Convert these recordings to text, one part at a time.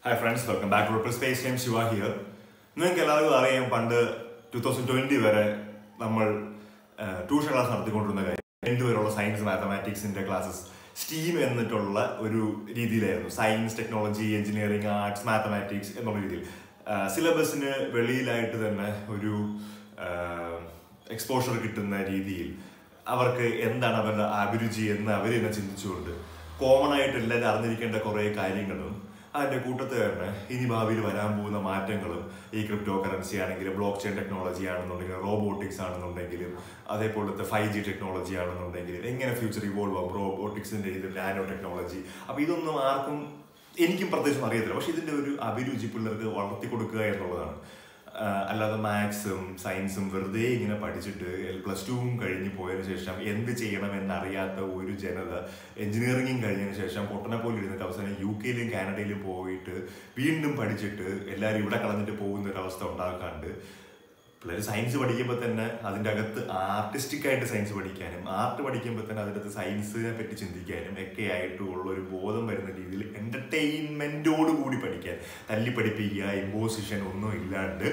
Hi friends welcome back to space time Shiva here നിങ്ങൾക്ക് എല്ലാവർക്കും അറിയാം പണ്ട് ടൂ തൗസൻഡ് ട്വന്റി വരെ നമ്മൾ ട്യൂഷൻ ക്ലാസ് നടത്തിക്കൊണ്ടിരുന്ന കാര്യം ടെൻത്ത് വരെയുള്ള സയൻസ് മാത്തമാറ്റിക്സിന്റെ ക്ലാസ്സസ് സ്റ്റീം എന്നിട്ടുള്ള ഒരു രീതിയിലായിരുന്നു science technology engineering arts mathematics എന്നുള്ള രീതിയിൽ സിലബസിന് വെളിയിലായിട്ട് തന്നെ ഒരു എക്സ്പോഷർ കിട്ടുന്ന രീതിയിൽ അവർക്ക് എന്താണ് അവരുടെ അഭിരുചി എന്ന് അവർ തന്നെ ചിന്തിച്ചുകൊണ്ട് കോമൺ ആയിട്ട് എല്ലാവരും അറിഞ്ഞിരിക്കേണ്ട കുറേ കാര്യങ്ങളും അതിന്റെ കൂട്ടത്തിൽ തന്നെ ഇനി ഭാവിയിൽ വരാൻ പോകുന്ന മാറ്റങ്ങളും ഈ ക്രിപ്റ്റോ കറൻസി ആണെങ്കിലും ബ്ലോക്ക് ചെയിൻ ടെക്നോളജി ആണെന്നുണ്ടെങ്കിലും റോബോട്ടിക്സ് ആണെന്നുണ്ടെങ്കിലും അതേപോലത്തെ ഫൈവ് ജി ടെക്നോളജി ആണെന്നുണ്ടെങ്കിലും എങ്ങനെ ഫ്യൂച്ചർ ഇവോൾവ് ആവും റോബോട്ടിക്സിന്റെ ഇത് നാനോ ടെക്നോളജി അപ്പൊ ഇതൊന്നും ആർക്കും എനിക്കും പ്രത്യേകിച്ചും അറിയത്തില്ല പക്ഷെ ഇതിന്റെ ഒരു അഭിരുചി പിള്ളേർക്ക് വളർത്തി കൊടുക്കുക എന്നുള്ളതാണ് ആഹ് അല്ലാതെ മാത്സും സയൻസും വെറുതെ ഇങ്ങനെ പഠിച്ചിട്ട് പ്ലസ് ടുവും കഴിഞ്ഞ് പോയതിനു ശേഷം എന്ത് ചെയ്യണം എന്നറിയാത്ത ഒരു ജനത എഞ്ചിനീയറിംഗും കഴിഞ്ഞതിന് ശേഷം പൊട്ടനെ പോലെ ഇരുന്നിട്ട് അവസാനം യു കെയിലും കാനഡയിലും പോയിട്ട് വീണ്ടും പഠിച്ചിട്ട് എല്ലാവരും ഇവിടെ കളഞ്ഞിട്ട് പോകുന്ന ഒരു അവസ്ഥ ഉണ്ടാക്കാണ്ട് പിള്ളേർ സയൻസ് പഠിക്കുമ്പോൾ തന്നെ അതിൻ്റെ അകത്ത് ആർട്ടിസ്റ്റിക് ആയിട്ട് സയൻസ് പഠിക്കാനും ആർട്ട് പഠിക്കുമ്പോൾ തന്നെ അതിൻ്റെ അകത്ത് സയൻസിനെ പറ്റി ചിന്തിക്കാനും ഒക്കെ ആയിട്ടുള്ള ഒരു ബോധം വരുന്ന രീതിയിൽ എൻ്റർടൈൻമെൻറ്റോട് കൂടി പഠിക്കാൻ തല്ലി പഠിപ്പിക്കുക ഇമ്പോസിഷൻ ഒന്നും ഇല്ലാണ്ട്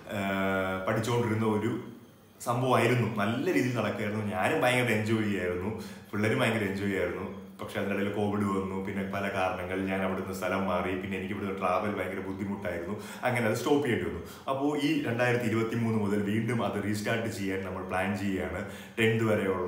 ആഹ് പഠിച്ചുകൊണ്ടിരുന്ന ഒരു സംഭവമായിരുന്നു നല്ല രീതിയിൽ നടക്കുമായിരുന്നു ഞാനും ഭയങ്കര എൻജോയ് ചെയ്യായിരുന്നു പിള്ളേരും ഭയങ്കര എൻജോയ് ചെയ്യായിരുന്നു പക്ഷെ അതിനിടയിൽ കോവിഡ് വന്നു പിന്നെ പല കാരണങ്ങൾ ഞാൻ അവിടുന്ന് സ്ഥലം മാറി പിന്നെ എനിക്ക് ഇവിടുന്ന് ട്രാവൽ ഭയങ്കര ബുദ്ധിമുട്ടായിരുന്നു അങ്ങനെ അത് സ്റ്റോപ്പ് ചെയ്യേണ്ടി വന്നു അപ്പോൾ ഈ രണ്ടായിരത്തി ഇരുപത്തി മൂന്ന് മുതൽ വീണ്ടും അത് റീസ്റ്റാർട്ട് ചെയ്യാൻ നമ്മൾ പ്ലാൻ ചെയ്യുകയാണ് ടെൻത്ത് വരെയുള്ള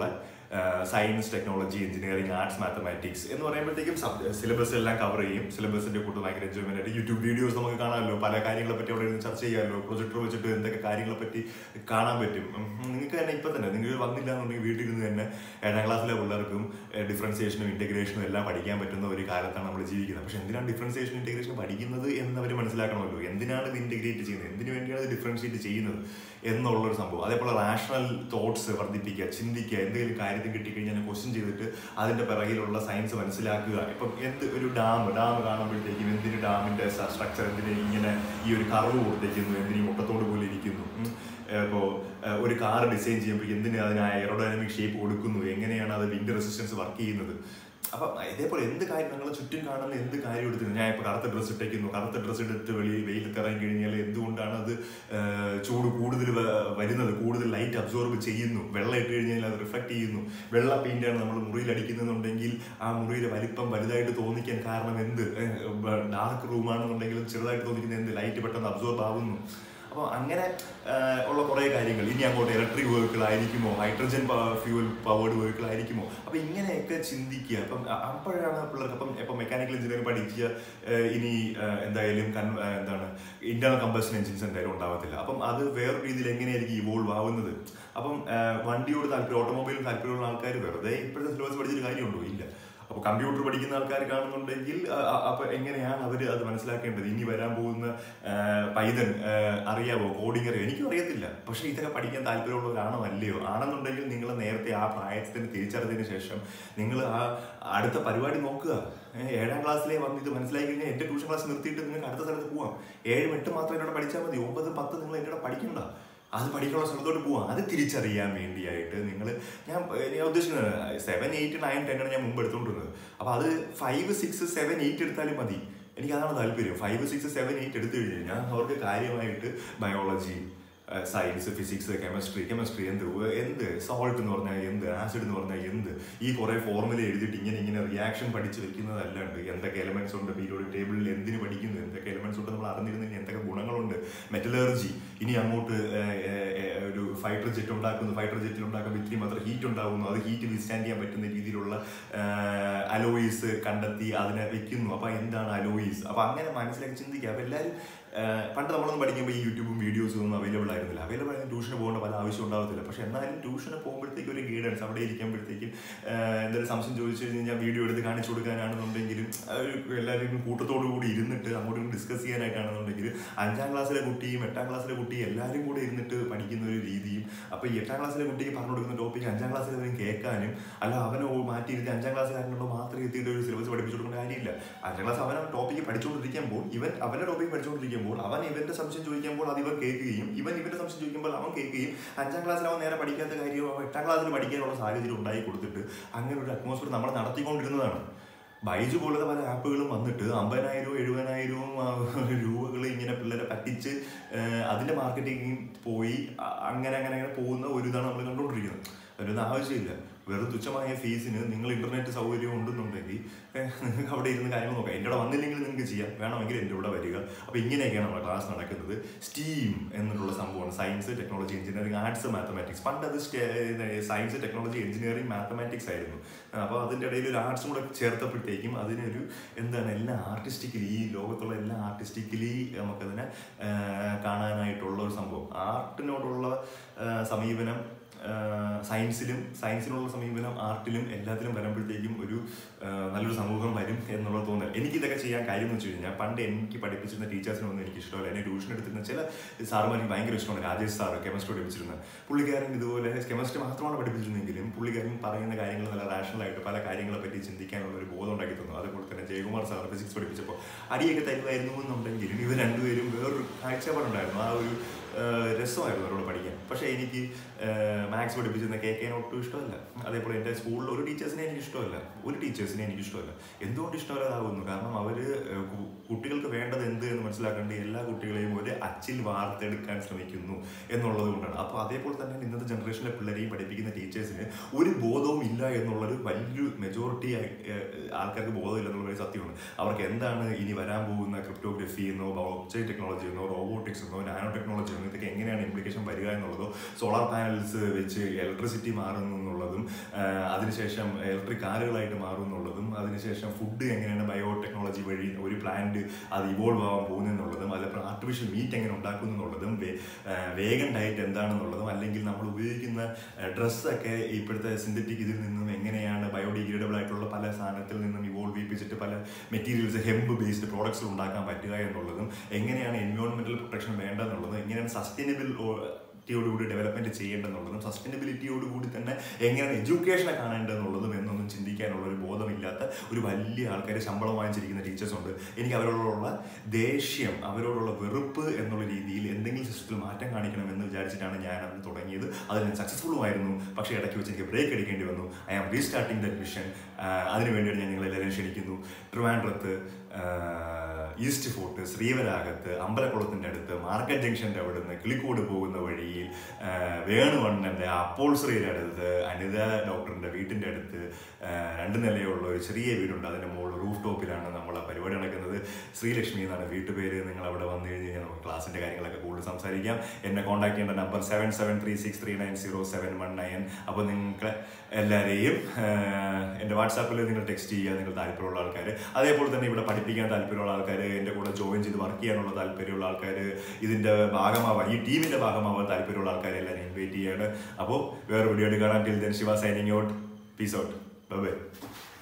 science technology engineering arts mathematics എന്ന് പറയുമ്പോഴത്തേക്കും സിലബസ് എല്ലാം കവർ ചെയ്യും സിലബസിന്റെ കൂട്ട് ഭയങ്കര എൻജോയ്മെന്റ് ആയിട്ട് യൂട്യൂബ് വീഡിയോസ് നമുക്ക് കാണാമല്ലോ പല കാര്യങ്ങളെ പറ്റി അവിടെ ഇരുന്ന് ചർച്ച ചെയ്യാമല്ലോ പ്രൊജക്ടർ വെച്ചിട്ട് എന്തൊക്കെ കാര്യങ്ങളെ പറ്റി കാണാൻ പറ്റും ഉം, നിങ്ങൾക്ക് തന്നെ ഇപ്പം തന്നെ നിങ്ങൾ വന്നില്ല എന്നുണ്ടെങ്കിൽ വീട്ടിൽ ഇരുന്ന് തന്നെ ഏഴാം ക്ലാസ്സിലെ പിള്ളേർക്കും ഡിഫറൻസിയേഷനും ഇന്റഗ്രേഷനും എല്ലാം പഠിക്കാൻ പറ്റുന്ന ഒരു കാലത്താണ് നമ്മൾ ജീവിക്കുന്നത് പക്ഷെ എന്തിനാണ് ഡിഫറൻസിയേഷൻ ഇന്റഗ്രേഷൻ പഠിക്കുന്നത് എന്ന് അവർ മനസ്സിലാക്കണമല്ലോ എന്തിനാണ് ഇത് ഇന്റഗ്രേറ്റ് ചെയ്യുന്നത് എന്തിനു വേണ്ടിയാണ് ഇത് ഡിഫറൻഷിയേറ്റ് ചെയ്യുന്നത് എന്നുള്ളൊരു സംഭവം അതേപോലെ റാഷണൽ തോട്ട്സ് വർദ്ധിപ്പിക്കുക ചിന്തിക്കുക എന്തെങ്കിലും കാര്യത്തിൽ കിട്ടിക്കഴിഞ്ഞാൽ ക്വസ്റ്റ്യൻ ചെയ്തിട്ട് അതിന്റെ പിറകിലുള്ള സയൻസ് മനസ്സിലാക്കുക ഇപ്പം എന്ത് ഒരു ഡാം ഡാം കാണുമ്പോഴത്തേക്കും എന്തിന് ഡാമിന്റെ സ്ട്രക്ചർ എന്തിന് ഇങ്ങനെ ഈ ഒരു കർവ് കൊടുത്തേക്കുന്നു എന്തിന് ഈ മുട്ടത്തോട് പോലെ ഇരിക്കുന്നു ഉം. ഇപ്പോൾ ഒരു കാർ ഡിസൈൻ ചെയ്യുമ്പോൾ എന്തിന് അതിന് എയറോഡൈനമിക് ഷേപ്പ് കൊടുക്കുന്നു എങ്ങനെയാണ് അത് വിൻഡ് റെസിസ്റ്റൻസ് വർക്ക് ചെയ്യുന്നത് അപ്പം ഇതേപോലെ എന്ത് കാര്യം നിങ്ങളെ ചുറ്റും കാണുന്ന എന്ത് കാര്യം എടുത്തു ഞാൻ ഇപ്പോൾ കറുത്ത ഡ്രസ്സ് ഇട്ടേക്കുന്നു കറുത്ത ഡ്രസ്സ് എടുത്ത് വെളി വെയിലത്ത് ഇറങ്ങി കഴിഞ്ഞാൽ എന്തുകൊണ്ടാണ് അത് ആ, ചൂട് കൂടുതൽ വ- വരുന്നത് കൂടുതൽ ലൈറ്റ് അബ്സോർബ് ചെയ്യുന്നു വെള്ളം ഇട്ട് കഴിഞ്ഞാൽ അത് റിഫ്ലക്ട് ചെയ്യുന്നു വെള്ള പെയിന്റാണ് നമ്മൾ മുറിയിൽ അടിക്കുന്നുണ്ടെങ്കിൽ ആ മുറിയിലെ വലിപ്പം വലുതായിട്ട് തോന്നിക്കാൻ കാരണം എന്ത് ഡാർക്ക് റൂമാണെന്നുണ്ടെങ്കിലും ചെറുതായിട്ട് തോന്നിക്കുന്ന എന്ത് ലൈറ്റ് പെട്ടെന്ന് അബ്സോർബ് ആവുന്നു അപ്പോൾ അങ്ങനെ ആ, ഉള്ള കുറേ കാര്യങ്ങൾ ഇനി അങ്ങോട്ട് ഇലക്ട്രിക് വെഹിക്കിൾ ആയിരിക്കുമോ ഹൈഡ്രജൻ ഫ്യൂവൽ പവേർഡ് വെഹിക്കിൾ ആയിരിക്കുമോ അപ്പം ഇങ്ങനെയൊക്കെ ചിന്തിക്കുക അപ്പം അ- അപ്പോഴാണ് പിള്ളേർക്ക് അപ്പം ഇപ്പം മെക്കാനിക്കൽ എഞ്ചിനീയറിംഗ് പഠിക്കുക ആ, ഇനി ആ, എന്തായാലും കൺ ആ, എന്താണ് ഇന്റർണൽ കമ്പഷൻ എഞ്ചിൻസ് എന്തായാലും ഉണ്ടാവത്തില്ല അപ്പം അത് വേറൊരു രീതിയിൽ എങ്ങനെയായിരിക്കും ഇവോൾവ് ആവുന്നത് അപ്പം ആ, വണ്ടിയോട് താല്പര്യം ഓട്ടോമൊബൈൽ താല്പര്യമുള്ള ആൾക്കാർ വെറുതെ ഇപ്പോഴത്തെ സിലബസ് പഠിച്ചിട്ട് കാര്യമുണ്ടോ ഇല്ല അപ്പോൾ കമ്പ്യൂട്ടർ പഠിക്കുന്ന ആൾക്കാർ കാണുന്നുണ്ടെങ്കിൽ അ- അ- അപ്പൊ എങ്ങനെയാണ് അവർ അത് മനസ്സിലാക്കേണ്ടത് ഇനി വരാൻ പോകുന്ന ആ, പൈതൻ ആ, അറിയാവോ കോഡിംഗ് അറിയാമോ എനിക്കും അറിയത്തില്ല പക്ഷെ ഇതൊക്കെ പഠിക്കാൻ താല്പര്യമുള്ളവരാണോ അല്ലയോ ആണെന്നുണ്ടെങ്കിൽ നിങ്ങൾ നേരത്തെ ആ പ്രായത്തിന് തിരിച്ചറിഞ്ഞതിന് ശേഷം നിങ്ങൾ ആ അടുത്ത പരിപാടി നോക്കുക ഏ, ഏഴാം ക്ലാസ്സിലേ വന്ന് ഇത് മനസ്സിലാക്കി കഴിഞ്ഞാൽ എന്റെ ട്യൂഷൻ ക്ലാസ് നിർത്തിയിട്ട് നിങ്ങൾക്ക് അടുത്ത സ്ഥലത്ത് പോവാം ഏഴും എട്ട് മാത്രം എന്നോട് പഠിച്ചാൽ മതി ഒമ്പത് പത്ത് നിങ്ങൾ എന്നോട് പഠിക്കണ്ട അത് പഠിക്കാനുള്ള സ്ഥലത്തോട്ട് പോവാം അത് തിരിച്ചറിയാൻ വേണ്ടിയായിട്ട് നിങ്ങൾ ഞാൻ ഞാൻ ഉദ്ദേശിക്കുന്നത് സെവൻ എയ്റ്റ് നയൻ ടെൻ ആണ് ഞാൻ മുമ്പ് എടുത്തുകൊണ്ടിരുന്നത് അപ്പോൾ അത് ഫൈവ് സിക്സ് സെവൻ എയ്റ്റ് എടുത്താലും മതി എനിക്ക് അതാണ് താല്പര്യം ഫൈവ് സിക്സ് സെവൻ എയ്റ്റ് എടുത്തു കഴിഞ്ഞ് കഴിഞ്ഞാൽ അവർക്ക് കാര്യമായിട്ട് biology science physics chemistry chemistry എന്ത് ഉ- എന്ത് സോൾട്ട് എന്ന് പറഞ്ഞാൽ എന്ത് ആസിഡ് എന്ന് പറഞ്ഞാൽ എന്ത് ഈ കുറേ ഫോർമുല എഴുതിയിട്ട് ഇങ്ങനെ ഇങ്ങനെ റിയാക്ഷൻ പഠിച്ച് വെക്കുന്നതല്ലാണ്ട് എന്തൊക്കെ എലമെന്റ്സ് ഉണ്ട് പീരിയോഡിക് ടേബിളിൽ എന്തിന് പഠിക്കുന്നു എന്തൊക്കെ എലമെന്റ്സ് ഉണ്ട് നമ്മൾ അറിഞ്ഞിരുന്നതിന് എന്തൊക്കെ ഗുണങ്ങളുണ്ട് മെറ്റലർജി ഇനി അങ്ങോട്ട് ഏർ, ഏർ, ഏർ, ഒരു ഫൈറ്റർ ജെറ്റ് ഉണ്ടാക്കുന്നു ഫൈറ്റർ ജെറ്റിൽ ഉണ്ടാക്കുമ്പോൾ ഇത്രയും മാത്രം ഹീറ്റ് ഉണ്ടാകുന്നു അത് ഹീറ്റ് വിസ്റ്റാൻഡ് ചെയ്യാൻ പറ്റുന്ന രീതിയിലുള്ള അലോയിസ് കണ്ടെത്തി അതിനെ വെക്കുന്നു അപ്പൊ എന്താണ് അലോയിസ് അപ്പൊ അങ്ങനെ മനസ്സിലാക്കി ചിന്തിക്കുക അപ്പൊ എല്ലാവരും ഏർ, പണ്ട് നമ്മളൊന്നും പഠിക്കുമ്പോൾ ഈ യൂട്യൂബും വീഡിയോസും ഒന്നും അവൈലബിൾ ആയിരുന്നില്ല അവൈലബിൾ ആയിരുന്നു ട്യൂഷന് പോകേണ്ട പല ആവശ്യം ഉണ്ടാകത്തില്ല പക്ഷെ എന്നാലും ട്യൂഷന് പോകുമ്പോഴത്തേക്കും ഒരു ഗൈഡൻസ് അവിടെ ഇരിക്കുമ്പോഴത്തേക്കും ഏർ, എന്തെങ്കിലും സംശയം ചോദിച്ചു കഴിഞ്ഞാൽ വീഡിയോ എടുത്ത് കാണിച്ചു കൊടുക്കാനാണെന്നുണ്ടെങ്കിലും ആ ഒരു എല്ലാവരും കൂട്ടത്തോടു കൂടി ഇരുന്നിട്ട് അങ്ങോട്ടും ഡിസ്കസ് ചെയ്യാനായിട്ടാണെന്നുണ്ടെങ്കിൽ അഞ്ചാം ക്ലാസ്സിലെ കുട്ടിയും എട്ടാം ക്ലാസ്സിലെ കുട്ടിയും എല്ലാവരും കൂടെ ഇരുന്നിട്ട് പഠിക്കുന്ന ഒരു രീതിയും അപ്പൊ ഈ എട്ടാം ക്ലാസ്സിലെ കുട്ടിക്ക് പറഞ്ഞു കൊടുക്കുന്ന ടോപ്പിക് അഞ്ചാം ക്ലാസ്സിൽ അവരും കേൾക്കാനും അല്ല അവനെ ഓ- മാറ്റി ഇരുത്തി അഞ്ചാം ക്ലാസ്സിലായിട്ടുണ്ടോ മാത്രം എത്തിയിട്ട് ഒരു സിലബസ് പഠിപ്പിച്ചു കൊടുക്കേണ്ട കാര്യമില്ല അഞ്ചാം ക്ലാസ് അവൻ ടോപ്പിക്ക് പഠിച്ചുകൊണ്ടിരിക്കുമ്പോൾ ഇവൻ അവന്റെ ടോപ്പിക് പഠിച്ചുകൊണ്ടിരിക്കുമ്പോൾ അവൻ ഇവന്റെ സംശയം ചോദിക്കുമ്പോൾ അത് ഇവൻ കേൾക്കുകയും ഇവൻ ഇവന്റെ സംശയം ചോദിക്കുമ്പോൾ അവൻ കേൾക്കുകയും അഞ്ചാം ക്ലാസ്സിൽ അവൻ നേരെ പഠിക്കാത്ത കാര്യവും അവൻ എട്ടാം ക്ലാസ്സിൽ പഠിക്കാനുള്ള സാഹചര്യം ഉണ്ടായി കൊടുത്തിട്ട് അങ്ങനെ ഒരു അറ്റ്മോസ്ഫിയർ നമ്മൾ നടത്തിക്കൊണ്ടിരുന്നതാണ് ബൈജു പോലത്തെ പല ആപ്പുകളും വന്നിട്ട് അമ്പതിനായിരവും എഴുപതിനായിരവും രൂപകൾ ഇങ്ങനെ പിള്ളേരെ പറ്റിച്ച് ആ, അതിന്റെ മാർക്കറ്റിംഗ് പോയി അ- അങ്ങനെ അങ്ങനെ അങ്ങനെ പോകുന്ന ഒരു ഇതാണ് നമ്മൾ കണ്ടുകൊണ്ടിരിക്കുന്നത് അതിനൊന്നും ആവശ്യമില്ല വെറും തുച്ഛമായ ഫീസിന് നിങ്ങൾ ഇന്റർനെറ്റ് സൗകര്യം ഉണ്ടെന്നുണ്ടെങ്കിൽ ഏഹ്, നിങ്ങൾക്ക് അവിടെ ഇരുന്ന് കാര്യങ്ങൾ നോക്കാം എൻ്റെ കൂടെ വന്നില്ലെങ്കിൽ നിങ്ങൾക്ക് ചെയ്യാം വേണമെങ്കിൽ എൻ്റെ കൂടെ വരിക അപ്പോൾ ഇങ്ങനെയൊക്കെയാണ് നമ്മുടെ ക്ലാസ് നടക്കുന്നത് സ്റ്റീം എന്നുള്ള സംഭവമാണ് science technology engineering arts mathematics പണ്ട് അത് സയൻസ് ടെക്നോളജി എഞ്ചിനീയറിംഗ് മാത്തമാറ്റിക്സ് ആയിരുന്നു അപ്പോൾ അതിൻ്റെ ഇടയിൽ ഒരു ആർട്സും കൂടെ ചേർത്തപ്പോഴത്തേക്കും അതിനൊരു എന്താണ് എല്ലാം ആർട്ടിസ്റ്റിക്കലി ഈ ലോകത്തുള്ള എല്ലാ ആർട്ടിസ്റ്റിക്കലി നമുക്കതിനെ ആ, കാണാനായിട്ടുള്ള ഒരു സംഭവം ആർട്ടിനോടുള്ള ആ, സമീപനം ആ, സയൻസിലും സയൻസിനുള്ള സമീപനം ആർട്ടിലും എല്ലാത്തിലും വരുമ്പോഴത്തേക്കും ഒരു ആ, നല്ലൊരു സമൂഹം വരും എന്നുള്ള തോന്നൽ എനിക്ക് ഇതൊക്കെ ചെയ്യാൻ കാര്യം എന്ന് വെച്ച് കഴിഞ്ഞാൽ പണ്ട് എനിക്ക് പഠിപ്പിച്ചിരുന്ന ടീച്ചേഴ്സിനൊന്നും എനിക്ക് ഇഷ്ടമല്ല എന്നെ ട്യൂഷൻ എടുത്തിരുന്ന ചില സാറുമാർ എനിക്ക് ഭയങ്കര ഇഷ്ടമാണ് രാജേഷ് സാറ് കെമിസ്ട്രി പഠിപ്പിച്ചിരുന്നത് പുള്ളിക്കാരൻ ഇതുപോലെ കെമിസ്ട്രി മാത്രമാണ് പഠിപ്പിച്ചിരുന്നെങ്കിലും പുള്ളിക്കാരൻ പറയുന്ന കാര്യങ്ങൾ നല്ല റാഷണൽ ആയിട്ട് പല കാര്യങ്ങളെ പറ്റി ചിന്തിക്കാനുള്ള ഒരു ബോധം ഉണ്ടാക്കി തന്നു അതുപോലെ തന്നെ ജയകുമാർ സാർ ഫിസിക്സ് പഠിപ്പിച്ചപ്പോൾ അടിയൊക്കെ തരുമായിരുന്നു എന്നുണ്ടെങ്കിലും ഇവർ രണ്ടുപേരും വേറൊരു കാഴ്ചപ്പാടുണ്ടായിരുന്നു ആ ഒരു ആ, രസമായിരുന്നു അവരോട് പഠിക്കാൻ പക്ഷേ എനിക്ക് മാത്സ് പഠിപ്പിച്ചിരുന്ന കെ കെ ഒട്ടും ഇഷ്ടമല്ല അതേപോലെ എൻ്റെ സ്കൂളിൽ ഒരു ടീച്ചേഴ്സിനെ എനിക്ക് ഇഷ്ടമല്ല ഒരു ടീച്ചേഴ്സിനെ എനിക്ക് ഇഷ്ടമല്ല എന്തുകൊണ്ട് ഇഷ്ടമല്ലാതാകുന്നു കാരണം അവർ കുട്ടികൾക്ക് വേണ്ടത് എന്ത് എന്ന് മനസ്സിലാക്കേണ്ട എല്ലാ കുട്ടികളെയും ഒരു അച്ചിൽ വാർത്തെടുക്കാൻ ശ്രമിക്കുന്നു എന്നുള്ളത് കൊണ്ടാണ് അപ്പോൾ അതേപോലെ തന്നെ ഇന്നത്തെ ജനറേഷനിലെ പിള്ളേരെയും പഠിപ്പിക്കുന്ന ടീച്ചേഴ്സിന് ഒരു ബോധവും ഇല്ല എന്നുള്ളൊരു വലിയൊരു മെജോറിറ്റി ആൾക്കാർക്ക് ബോധമില്ല എന്നുള്ളൊരു സത്യമാണ് അവർക്ക് എന്താണ് ഇനി വരാൻ പോകുന്ന ക്രിപ്റ്റോഗ്രഫി എന്നോ ബ്ലോക്ക് ടെക്നോളജി എന്നോ റോബോട്ടിക്സ് എന്നോ നാനോ ടെക്നോളജി എന്നോ ഇതൊക്കെ എങ്ങനെയാണ് ഇംപ്ലിക്കേഷൻ വരിക എന്നുള്ളതോ സോളാർ പാനൽസ് വെച്ച് ഇലക്ട്രിസിറ്റി മാറുന്നു എന്നുള്ളതും ആ, അതിനുശേഷം ഇലക്ട്രിക് കാറുകളായിട്ട് മാറും എന്നുള്ളതും അതിനുശേഷം ഫുഡ് എങ്ങനെയാണ് ബയോ ടെക്നോളജി വഴി ഒരു പ്ലാന്റ് അത് ഇവോൾവ് ആവാൻ പോകുന്നു എന്നുള്ളതും അതേപോലെ ആർട്ടിഫിഷ്യൽ മീറ്റ് എങ്ങനെ ഉണ്ടാക്കുന്നു എന്നുള്ളതും വേഗൻ ഡയറ്റ് എന്താണെന്നുള്ളതും അല്ലെങ്കിൽ നമ്മൾ ഉപയോഗിക്കുന്ന ഡ്രസ്സൊക്കെ ഇപ്പോഴത്തെ സിന്തറ്റിക് ഇതിൽ നിന്നും എങ്ങനെയാണ് ബയോഡിഗ്രേഡബിൾ ആയിട്ടുള്ള പല സാധനത്തിൽ നിന്നും ഇവോൾവ് ചെയ്യിപ്പിച്ചിട്ട് പല മെറ്റീരിയൽസ് ഹെമ്പ് ബേസ്ഡ് പ്രോഡക്ട്സ് ഉണ്ടാക്കാൻ പറ്റുക എന്നുള്ളതും എങ്ങനെയാണ് എൻവയോൺമെന്റൽ പ്രൊട്ടക്ഷൻ വേണ്ടതെന്നുള്ളതും എങ്ങനെയാണ് സസ്റ്റൈനബിൾ ോടുകൂടി ഡെവലപ്മെന്റ് ചെയ്യേണ്ടതെന്നുള്ളതും സസ്റ്റൈനബിലിറ്റിയോടുകൂടി തന്നെ എങ്ങനെയാണ് എഡ്യൂക്കേഷനെ കാണേണ്ടതെന്നുള്ളതും എന്നൊന്നും ചിന്തിക്കാനുള്ള ഒരു ബോധമില്ലാത്ത ഒരു വലിയ ആൾക്കാർ ശമ്പളം വാങ്ങിച്ചിരിക്കുന്ന ടീച്ചേഴ്സ് ഉണ്ട് എനിക്ക് അവരോടുള്ള ദേഷ്യം അവരോടുള്ള വെറുപ്പ് എന്നുള്ള രീതിയിൽ എന്തെങ്കിലും സിസ്റ്റത്തിൽ മാറ്റം കാണിക്കണമെന്ന് വിചാരിച്ചിട്ടാണ് ഞാൻ അന്ന് തുടങ്ങിയത് അതിൽ ഞാൻ സക്സസ്ഫുള്ളും ആയിരുന്നു പക്ഷേ ഇടയ്ക്ക് വെച്ച് എനിക്ക് ബ്രേക്ക് എടുക്കേണ്ടി വന്നു I am restarting that mission അതിനു വേണ്ടിയാണ് ഞാൻ നിങ്ങളെല്ലാവരും ക്ഷണിക്കുന്നു ട്രിവാൻഡ്രത്ത് ഈസ്റ്റ് ഫോർട്ട് ശ്രീവരാഗത്ത് അമ്പലക്കുളത്തിൻ്റെ അടുത്ത് മാർക്കറ്റ് ജംഗ്ഷൻ്റെ അവിടെ നിന്ന് കിളിക്കോട് പോകുന്ന വഴിയിൽ ആ, വേണുവണ്ണൻ്റെ അപ്പോൾസറിയുടെ അടുത്ത് അനിത ഡോക്ടറിൻ്റെ വീട്ടിൻ്റെ അടുത്ത് ആ, രണ്ട് നിലയുള്ള ഒരു ചെറിയ വീടുണ്ട് അതിൻ്റെ മുകളിൽ റൂഫ് ടോപ്പിലാണ് നമ്മൾ ആ പരിപാടി നടക്കുന്നത് ശ്രീലക്ഷ്മി എന്നാണ് വീട്ടുപേര് നിങ്ങൾ അവിടെ വന്നു കഴിഞ്ഞ് കഴിഞ്ഞാൽ നമുക്ക് ക്ലാസ്സിൻ്റെ കാര്യങ്ങളൊക്കെ കൂടുതൽ സംസാരിക്കാം എന്നെ കോൺടാക്ട് ചെയ്യേണ്ട number seven seven three six three nine zero seven one nine അപ്പോൾ നിങ്ങൾക്ക് എല്ലാവരെയും എൻ്റെ വാട്സാപ്പിൽ നിങ്ങൾ ടെക്സ്റ്റ് ചെയ്യുക നിങ്ങൾ താല്പര്യമുള്ള ആൾക്കാർ അതേപോലെ തന്നെ ഇവിടെ പഠിപ്പിക്കാൻ താല്പര്യമുള്ള ആൾക്കാർ എൻ്റെ കൂടെ ജോയിൻ ചെയ്ത് വർക്ക് ചെയ്യാനുള്ള താല്പര്യമുള്ള ആൾക്കാർ ഇതിൻ്റെ ഭാഗമാവാൻ ഈ ടീമിൻ്റെ ഭാഗമാവാൻ താല്പര്യമുള്ള ആൾക്കാരെ എല്ലാവരും ഇൻവൈറ്റ് ചെയ്യാണ് അപ്പോൾ വേറെ വീഡിയോ കാണാൻ till then Shiva signing out peace out by